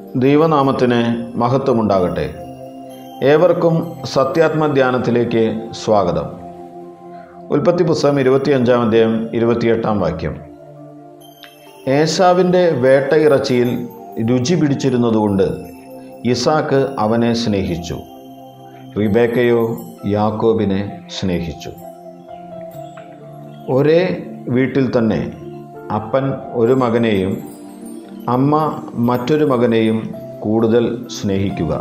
ദൈവനാമത്തിന് മഹത്വമുണ്ടാകട്ടെ ഏവർക്കും സത്യാത്മധ്യാനത്തിലേക്ക് സ്വാഗതം ഉൽപ്പത്തി പുസ്തകം ഇരുപത്തിയഞ്ചാം അധ്യായം ഇരുപത്തിയെട്ടാം വാക്യം ഏശാവിൻ്റെ വേട്ടയിറച്ചിയിൽ രുചി പിടിച്ചിരുന്നതുകൊണ്ട് ഇസാക്ക് അവനെ സ്നേഹിച്ചു റിബേക്കയോ യാക്കോബിനെ സ്നേഹിച്ചു ഒരേ വീട്ടിൽ തന്നെ അപ്പൻ ഒരു മകനെയും അമ്മ മറ്റൊരു മകനെയും കൂടുതൽ സ്നേഹിക്കുക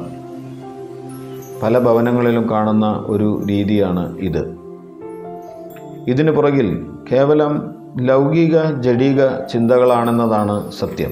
പല ഭവനങ്ങളിലും കാണുന്ന ഒരു രീതിയാണ് ഇത് ഇതിനു പുറകിൽ കേവലം ലൗകിക ജഡിക ചിന്തകളാണെന്നതാണ് സത്യം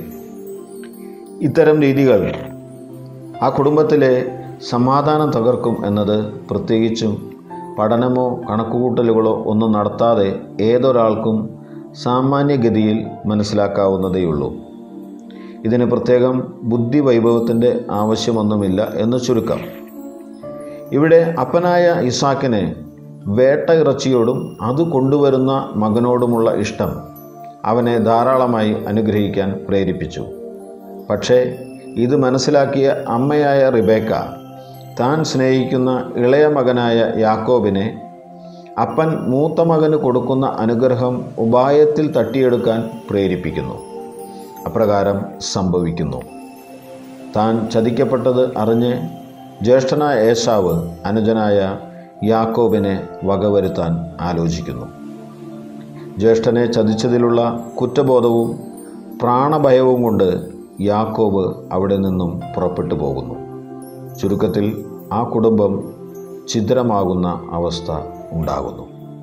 ഇത്തരം രീതികൾ ആ കുടുംബത്തിലെ സമാധാനം തകർക്കും എന്നത് പ്രത്യേകിച്ചും പഠനമോ കണക്കുകൂട്ടലുകളോ ഒന്നും നടത്താതെ ഏതൊരാൾക്കും സാമാന്യഗതിയിൽ മനസ്സിലാക്കാവുന്നതേയുള്ളൂ ഇതിന് പ്രത്യേകം ബുദ്ധി വൈഭവത്തിൻ്റെ ആവശ്യമൊന്നുമില്ല എന്ന് ചുരുക്കം ഇവിടെ അപ്പനായ ഇസാക്കിന് വേട്ട ഇറച്ചിയോടും അത് കൊണ്ടുവരുന്ന മകനോടുമുള്ള ഇഷ്ടം അവനെ ധാരാളമായി അനുഗ്രഹിക്കാൻ പ്രേരിപ്പിച്ചു പക്ഷേ ഇത് മനസ്സിലാക്കിയ അമ്മയായ റിബേക്ക താൻ സ്നേഹിക്കുന്ന ഇളയ മകനായ യാക്കോബിനെ അപ്പൻ മൂത്ത മകന് കൊടുക്കുന്ന അനുഗ്രഹം ഉപായത്തിൽ തട്ടിയെടുക്കാൻ പ്രേരിപ്പിക്കുന്നു അപ്രകാരം സംഭവിക്കുന്നു താൻ ചതിക്കപ്പെട്ടത് അറിഞ്ഞ് ജ്യേഷ്ഠനായ ഏശാവ് അനുജനായ യാക്കോബിനെ വകവരുത്താൻ ആലോചിക്കുന്നു ജ്യേഷ്ഠനെ ചതിച്ചതിലുള്ള കുറ്റബോധവും പ്രാണഭയവും കൊണ്ട് യാക്കോബ് അവിടെ നിന്നും പുറപ്പെട്ടു പോകുന്നു ചുരുക്കത്തിൽ ആ കുടുംബം ഛിദ്രമാകുന്ന അവസ്ഥ ഉണ്ടാകുന്നു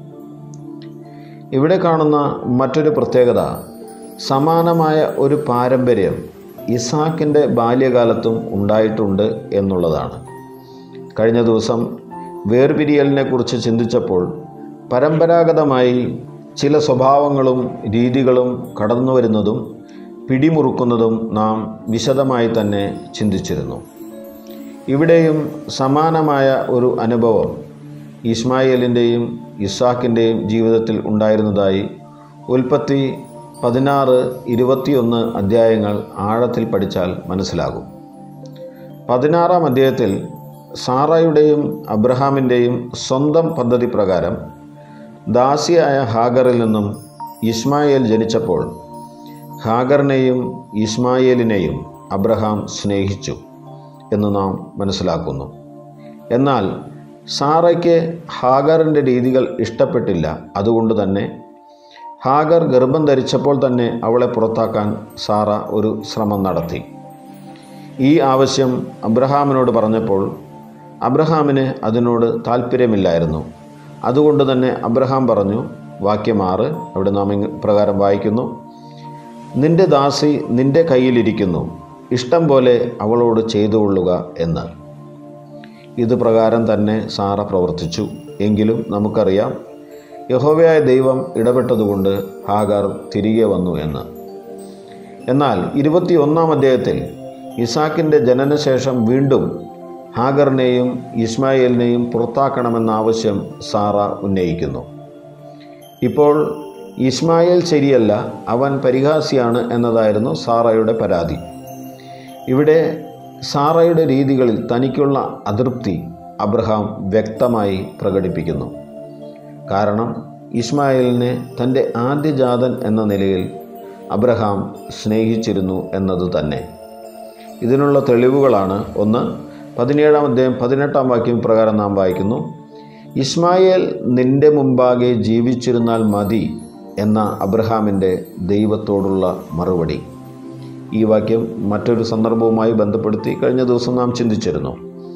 ഇവിടെ കാണുന്ന മറ്റൊരു പ്രത്യേകത സമാനമായ ഒരു പാരമ്പര്യം ഇസാക്കിൻ്റെ ബാല്യകാലത്തും ഉണ്ടായിട്ടുണ്ട് എന്നുള്ളതാണ് കഴിഞ്ഞ ദിവസം വേർപിരിയലിനെ കുറിച്ച് ചിന്തിച്ചപ്പോൾ പരമ്പരാഗതമായി ചില സ്വഭാവങ്ങളും രീതികളും കടന്നു വരുന്നതും പിടിമുറുക്കുന്നതും നാം വിശദമായി തന്നെ ചിന്തിച്ചിരുന്നു ഇവിടെയും സമാനമായ ഒരു അനുഭവം ഇസ്മായിലിൻ്റെയും ഇസാക്കിൻ്റെയും ജീവിതത്തിൽ ഉണ്ടായിരുന്നതായി ഉൽപ്പത്തി പതിനാറ് ഇരുപത്തിയൊന്ന് അധ്യായങ്ങൾ ആഴത്തിൽ പഠിച്ചാൽ മനസ്സിലാകും പതിനാറാം അധ്യായത്തിൽ സാറയുടെയും അബ്രഹാമിൻ്റെയും സ്വന്തം പദ്ധതി പ്രകാരം ദാസിയായ ഹാഗറിൽ നിന്നും ഇസ്മായേൽ ജനിച്ചപ്പോൾ ഹാഗറിനെയും ഇസ്മായേലിനെയും അബ്രഹാം സ്നേഹിച്ചു എന്ന് നാം മനസ്സിലാക്കുന്നു എന്നാൽ സാറയ്ക്ക് ഹാഗറിൻ്റെ രീതികൾ ഇഷ്ടപ്പെട്ടില്ല അതുകൊണ്ട് തന്നെ ഹാഗർ ഗർഭം ധരിച്ചപ്പോൾ തന്നെ അവളെ പുറത്താക്കാൻ സാറ ഒരു ശ്രമം നടത്തി ഈ ആവശ്യം അബ്രഹാമിനോട് പറഞ്ഞപ്പോൾ അബ്രഹാമിന് അതിനോട് താല്പര്യമില്ലായിരുന്നു അതുകൊണ്ട് തന്നെ അബ്രഹാം പറഞ്ഞു വാക്യം ആറ് അവിടെ നാം ഇങ്ങ- പ്രകാരം വായിക്കുന്നു നിന്റെ ദാസി നിന്റെ കയ്യിലിരിക്കുന്നു ഇഷ്ടം പോലെ അവളോട് ചെയ്തുകൊള്ളുക എന്ന് ഇത് പ്രകാരം തന്നെ സാറ പ്രവർത്തിച്ചു എങ്കിലും നമുക്കറിയാം യഹോവയായ ദൈവം ഇടപെട്ടതുകൊണ്ട് ഹാഗർ തിരികെ വന്നു എന്ന് എന്നാൽ ഇരുപത്തിയൊന്നാം അധ്യായത്തിൽ ഇസാക്കിൻ്റെ ജനനശേഷം വീണ്ടും ഹാഗറിനെയും ഇസ്മായേലിനെയും പുറത്താക്കണമെന്ന ആവശ്യം സാറ ഉന്നയിക്കുന്നു ഇപ്പോൾ ഇസ്മായേൽ ശരിയല്ല അവൻ പരിഹാസിയാണ് എന്നതായിരുന്നു സാറയുടെ പരാതി ഇവിടെ സാറയുടെ രീതികളിൽ തനിക്കുള്ള അതൃപ്തി അബ്രഹാം വ്യക്തമായി പ്രകടിപ്പിക്കുന്നു കാരണം ഇസ്മായേലിനെ തൻ്റെ ആദ്യജാതൻ എന്ന നിലയിൽ അബ്രഹാം സ്നേഹിച്ചിരുന്നു എന്നത് തന്നെ ഇതിനുള്ള തെളിവുകളാണ് ഒന്ന് പതിനേഴാം അധ്യായം പതിനെട്ടാം വാക്യം പ്രകാരം നാം വായിക്കുന്നു ഇസ്മായേൽ നിന്റെ മുമ്പാകെ ജീവിച്ചിരുന്നാൽ മതി എന്ന അബ്രഹാമിൻ്റെ ദൈവത്തോടുള്ള മറുപടി ഈ വാക്യം മറ്റൊരു സന്ദർഭവുമായി ബന്ധപ്പെടുത്തി കഴിഞ്ഞ ദിവസം നാം ചിന്തിച്ചിരുന്നു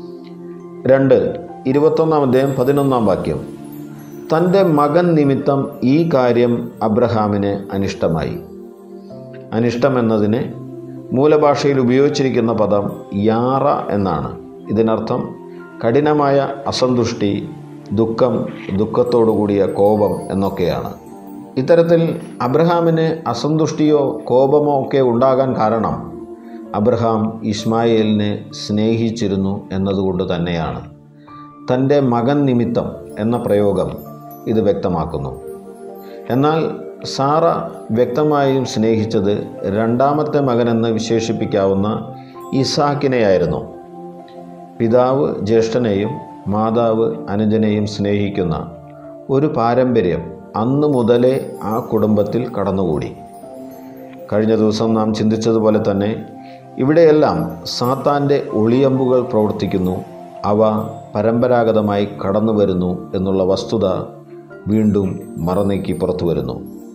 രണ്ട് ഇരുപത്തൊന്നാം അധ്യായം പതിനൊന്നാം വാക്യം തൻ്റെ മകൻ നിമിത്തം ഈ കാര്യം അബ്രഹാമിന് അനിഷ്ടമായി അനിഷ്ടം എന്നതിന് മൂലഭാഷയിൽ ഉപയോഗിച്ചിരിക്കുന്ന പദം യാറ എന്നാണ് ഇതിനർത്ഥം കഠിനമായ അസന്തുഷ്ടി ദുഃഖം ദുഃഖത്തോടുകൂടിയ കോപം എന്നൊക്കെയാണ് ഇത്തരത്തിൽ അബ്രഹാമിന് അസന്തുഷ്ടിയോ കോപമോ ഒക്കെ ഉണ്ടാകാൻ കാരണം അബ്രഹാം ഇസ്മായേലിനെ സ്നേഹിച്ചിരുന്നു എന്നതുകൊണ്ട് തന്നെയാണ് തൻ്റെ മകൻ നിമിത്തം എന്ന പ്രയോഗം ഇത് വ്യക്തമാക്കുന്നു എന്നാൽ സാറ വ്യക്തമായും സ്നേഹിച്ചത് രണ്ടാമത്തെ മകനെന്ന് വിശേഷിപ്പിക്കാവുന്ന ഇസാക്കിനെയായിരുന്നു പിതാവ് ജ്യേഷ്ഠനെയും മാതാവ് അനുജനെയും സ്നേഹിക്കുന്ന ഒരു പാരമ്പര്യം അന്ന് മുതലേ ആ കുടുംബത്തിൽ കടന്നുകൂടി കഴിഞ്ഞ ദിവസം നാം ചിന്തിച്ചതുപോലെ തന്നെ ഇവിടെയെല്ലാം സാത്താൻ്റെ ഒളിയമ്പുകൾ പ്രവർത്തിക്കുന്നു അവ പരമ്പരാഗതമായി കടന്നു വരുന്നു എന്നുള്ള വസ്തുത വീണ്ടും മറനീക്കി പുറത്തു വരുന്നു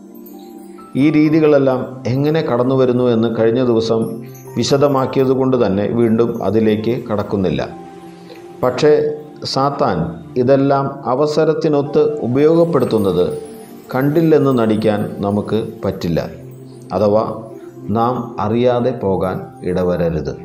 ഈ രീതികളെല്ലാം എങ്ങനെ കടന്നു വരുന്നു എന്ന് കഴിഞ്ഞ ദിവസം വിശദമാക്കിയതുകൊണ്ട് തന്നെ വീണ്ടും അതിലേക്ക് കടക്കുന്നില്ല പക്ഷേ സാത്താൻ ഇതെല്ലാം അവസരത്തിനൊത്ത് ഉപയോഗപ്പെടുത്തുന്നത് കണ്ടില്ലെന്ന് നടിക്കാൻ നമുക്ക് പറ്റില്ല അഥവാ നാം അറിയാതെ പോകാൻ ഇടവരരുത്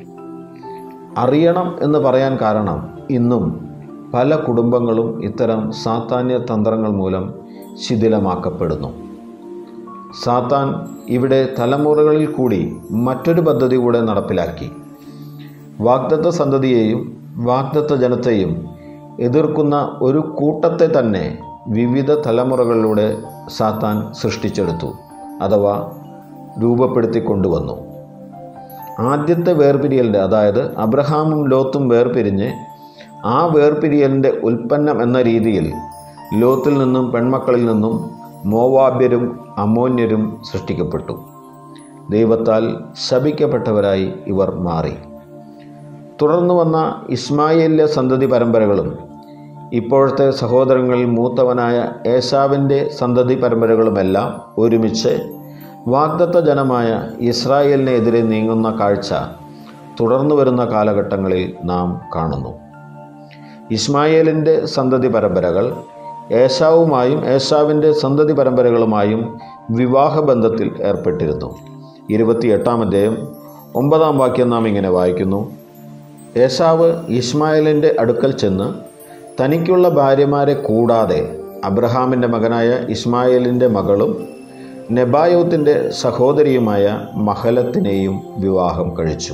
അറിയണം എന്ന് പറയാൻ കാരണം ഇന്നും പല കുടുംബങ്ങളും ഇത്തരം സാത്താന്യ തന്ത്രങ്ങൾ മൂലം ശിഥിലമാക്കപ്പെടുന്നു സാത്താൻ ഇവിടെ തലമുറകളിൽ കൂടി മറ്റൊരു പദ്ധതി കൂടെ നടപ്പിലാക്കി വാഗ്ദത്ത സന്തതിയെയും വാഗ്ദത്ത ജനത്തെയും എതിർക്കുന്ന ഒരു കൂട്ടത്തെ തന്നെ വിവിധ തലമുറകളിലൂടെ സാത്താൻ സൃഷ്ടിച്ചെടുത്തു അഥവാ രൂപപ്പെടുത്തി കൊണ്ടുവന്നു ആദ്യത്തെ വേർപിരിയലിൻ്റെ അതായത് അബ്രഹാമും ലോത്തും വേർപിരിഞ്ഞ് ആ വേർപിരിയലിൻ്റെ ഉൽപ്പന്നം എന്ന രീതിയിൽ ലോത്തിൽ നിന്നും പെൺമക്കളിൽ നിന്നും മോവാബ്യരും അമോന്യരും സൃഷ്ടിക്കപ്പെട്ടു ദൈവത്താൽ ശപിക്കപ്പെട്ടവരായി ഇവർ മാറി തുടർന്നു വന്ന ഇസ്മായിലിലെ സന്തതി പരമ്പരകളും ഇപ്പോഴത്തെ സഹോദരങ്ങളിൽ മൂത്തവനായ ഏശാവിൻ്റെ സന്തതി പരമ്പരകളുമെല്ലാം ഒരുമിച്ച് വാഗ്ദത്ത ജനമായ ഇസ്രായേലിനെതിരെ നീങ്ങുന്ന കാഴ്ച തുടർന്നു വരുന്ന കാലഘട്ടങ്ങളിൽ നാം കാണുന്നു ഇസ്മായേലിൻ്റെ സന്തതി പരമ്പരകൾ ഏശാവുമായും ഏശാവിൻ്റെ സന്തതി പരമ്പരകളുമായും വിവാഹബന്ധത്തിൽ ഏർപ്പെട്ടിരുന്നു ഇരുപത്തിയെട്ടാം അധ്യായം ഒമ്പതാം വാക്യം നാം ഇങ്ങനെ വായിക്കുന്നു ഏശാവ് ഇസ്മായേലിൻ്റെ അടുക്കൽ ചെന്ന് തനിക്കുള്ള ഭാര്യമാരെ കൂടാതെ അബ്രഹാമിൻ്റെ മകനായ ഇസ്മായേലിൻ്റെ മകളും നെബായോത്തിൻ്റെ സഹോദരിയുമായ മഹലത്തിനെയും വിവാഹം കഴിച്ചു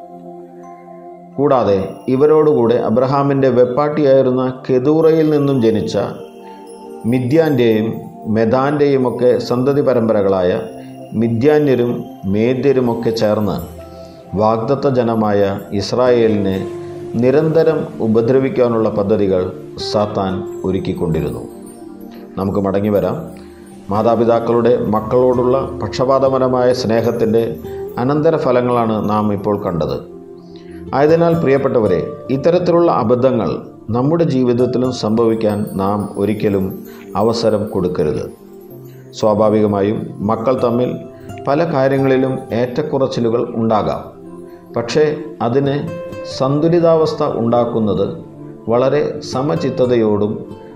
കൂടാതെ ഇവരോടുകൂടെ അബ്രഹാമിൻ്റെ വെപ്പാട്ടിയായിരുന്ന കെതൂറയിൽ നിന്നും ജനിച്ച മിദ്യാൻ്റെയും മെദാൻ്റെയുമൊക്കെ സന്തതി പരമ്പരകളായ മിദ്യാന്യരും മേദ്യരുമൊക്കെ ചേർന്ന് വാഗ്ദത്ത ജനമായ ഇസ്രായേലിനെ നിരന്തരം ഉപദ്രവിക്കാനുള്ള പദ്ധതികൾ സാത്താൻ ഒരുക്കിക്കൊണ്ടിരുന്നു നമുക്ക് മടങ്ങി വരാം മാതാപിതാക്കളുടെ മക്കളോടുള്ള പക്ഷപാതപരമായ സ്നേഹത്തിൻ്റെ അനന്തരഫലങ്ങളാണ് നാം ഇപ്പോൾ കണ്ടത് ആയതിനാൽ പ്രിയപ്പെട്ടവരെ ഇത്തരത്തിലുള്ള അബദ്ധങ്ങൾ നമ്മുടെ ജീവിതത്തിലും സംഭവിക്കാൻ നാം ഒരിക്കലും അവസരം കൊടുക്കരുത് സ്വാഭാവികമായും മക്കൾ തമ്മിൽ പല കാര്യങ്ങളിലും ഏറ്റക്കുറച്ചിലുകൾ ഉണ്ടാകാം പക്ഷേ അതിന് സന്തുലിതാവസ്ഥ ഉണ്ടാക്കുന്നത് വളരെ സമചിത്തതയോടും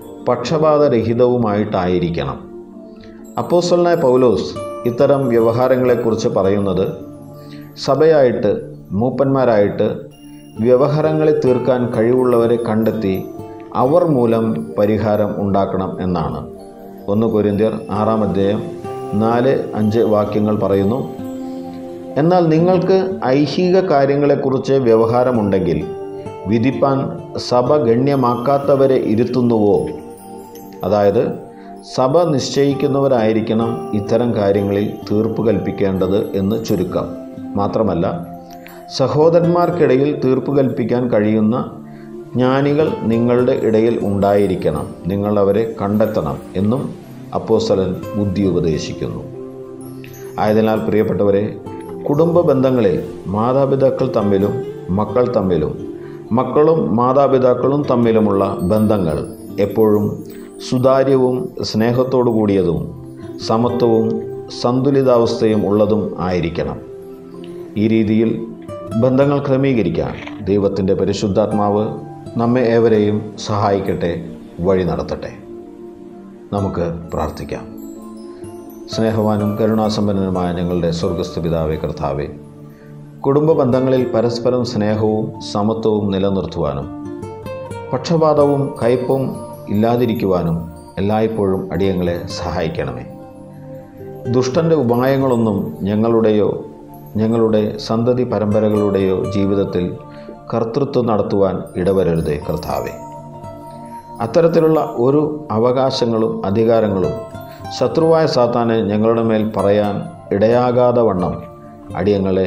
പക്ഷപാതരഹിതവുമായിട്ടായിരിക്കണം അപ്പോസ്റ്റലനായ പൗലോസ് ഇത്തരം വ്യവഹാരങ്ങളെക്കുറിച്ച് പറയുന്നത് സഭയായിട്ട് മൂപ്പന്മാരായിട്ട് വ്യവഹാരങ്ങളെ തീർക്കാൻ കഴിവുള്ളവരെ കണ്ടെത്തി അവർ മൂലം പരിഹാരം ഉണ്ടാക്കണം എന്നാണ് ഒന്ന് കൊരിന്ത്യർ ആറാം അധ്യായം നാല് അഞ്ച് വാക്യങ്ങൾ പറയുന്നു എന്നാൽ നിങ്ങൾക്ക് ഐഹിക കാര്യങ്ങളെക്കുറിച്ച് വ്യവഹാരമുണ്ടെങ്കിൽ വിധിപ്പാൻ സഭ ഗണ്യമാക്കാത്തവരെ ഇരുത്തുന്നുവോ അതായത് സഭ നിശ്ചയിക്കുന്നവരായിരിക്കണം ഇത്തരം കാര്യങ്ങളിൽ തീർപ്പ് കൽപ്പിക്കേണ്ടത് എന്ന് ചുരുക്കം മാത്രമല്ല സഹോദരന്മാർക്കിടയിൽ തീർപ്പ് കൽപ്പിക്കാൻ കഴിയുന്ന ജ്ഞാനികൾ നിങ്ങളുടെ ഇടയിൽ ഉണ്ടായിരിക്കണം നിങ്ങൾ അവരെ കണ്ടെത്തണം എന്നും അപ്പോസ്തലൻ ബുദ്ധി ഉപദേശിക്കുന്നു ആയതിനാൽ പ്രിയപ്പെട്ടവരെ കുടുംബ ബന്ധങ്ങളിൽ മാതാപിതാക്കൾ തമ്മിലും മക്കൾ തമ്മിലും മക്കളും മാതാപിതാക്കളും തമ്മിലുമുള്ള ബന്ധങ്ങൾ എപ്പോഴും സുതാര്യവും സ്നേഹത്തോടു കൂടിയതും സമത്വവും സന്തുലിതാവസ്ഥയും ഉള്ളതും ആയിരിക്കണം ഈ രീതിയിൽ ബന്ധങ്ങൾ ക്രമീകരിക്കാൻ ദൈവത്തിൻ്റെ പരിശുദ്ധാത്മാവ് നമ്മെ ഏവരെയും സഹായിക്കട്ടെ വഴി നടത്തട്ടെ നമുക്ക് പ്രാർത്ഥിക്കാം സ്നേഹവാനും കരുണാസമ്പന്നനുമായ ഞങ്ങളുടെ സ്വർഗസ്ഥ പിതാവേ കർത്താവേ കുടുംബ ബന്ധങ്ങളിൽ പരസ്പരം സ്നേഹവും സമത്വവും നിലനിർത്തുവാനും പക്ഷപാതവും കയ്പും ഇല്ലാതിരിക്കുവാനും എല്ലായ്പ്പോഴും അടിയങ്ങളെ സഹായിക്കണമേ ദുഷ്ടൻ്റെ ഉപായങ്ങളൊന്നും ഞങ്ങളുടെയോ ഞങ്ങളുടെ സന്തതി പരമ്പരകളുടെയോ ജീവിതത്തിൽ കർത്തൃത്വം നടത്തുവാൻ ഇടവരരുതേ കർത്താവേ അത്തരത്തിലുള്ള ഒരു അവകാശങ്ങളും അധികാരങ്ങളും ശത്രുവായ സാത്താനെ ഞങ്ങളുടെ മേൽ പറയാൻ ഇടയാകാതെ വണ്ണം അടിയങ്ങളെ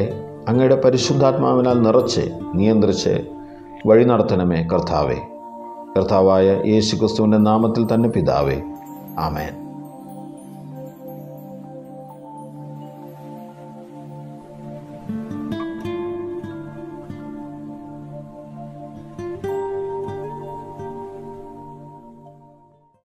അങ്ങയുടെ പരിശുദ്ധാത്മാവിനാൽ നിറച്ച് നിയന്ത്രിച്ച് വഴി നടത്തണമേ കർത്താവേ കർത്താവായ യേശു ക്രിസ്തുവിൻ്റെ നാമത്തിൽ തന്നെ പിതാവേ ആമേൻ